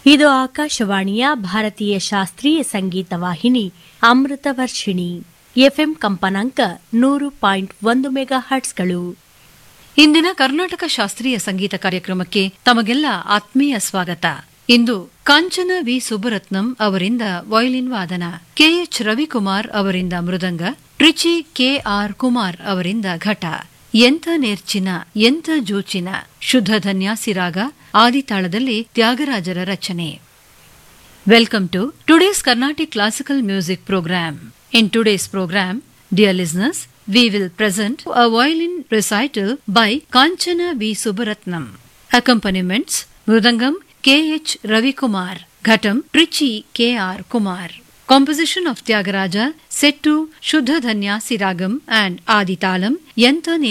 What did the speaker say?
ಇದು ಆಕಾಶವಾಣಿಯ ಭಾರತೀಯ ಶಾಸ್ತ್ರೀಯ ಸಂಗೀತ ವಾಹಿನಿ ಅಮೃತ ವರ್ಷಿಣಿ ಎಫ್ಎಂ ಕಂಪನಾಂಕ ನೂರು ಪಾಯಿಂಟ್ ಒಂದು ಮೆಗಾ ಹರ್ಟ್ಸ್ಗಳು ಇಂದಿನ ಕರ್ನಾಟಕ ಶಾಸ್ತ್ರೀಯ ಸಂಗೀತ ಕಾರ್ಯಕ್ರಮಕ್ಕೆ ತಮಗೆಲ್ಲ ಆತ್ಮೀಯ ಸ್ವಾಗತ ಇಂದು ಕಾಂಚನ ವಿ ಸುಬ್ಬರತ್ನಂ ಅವರಿಂದ ವಯಲಿನ್ ವಾದನ ಕೆಎಚ್ ರವಿಕುಮಾರ್ ಅವರಿಂದ ಮೃದಂಗ ಟ್ರಿಚಿ ಕೆಆರ್ ಕುಮಾರ್ ಅವರಿಂದ ಘಟ ಎಂಥ ನೇರ್ಚಿನ ಎಂಥ ಜೋಚಿನ ಶುದ್ಧ ಧನ್ಯಾಸಿರಾಗ ಆದಿತಾಳದಲ್ಲಿ ತ್ಯಾಗರಾಜರ ರಚನೆ Welcome to today's Carnatic Classical Music Program. In today's program, dear listeners, we will present a violin recital by Kanchana V. Subaratnam. Accompaniments Mrudangam K.H. Ravikumar, Ghatam Trichy K.R. Kumar. Composition of Tyagaraja set to Shuddha Dhanya Siragam and Aditalam Yanta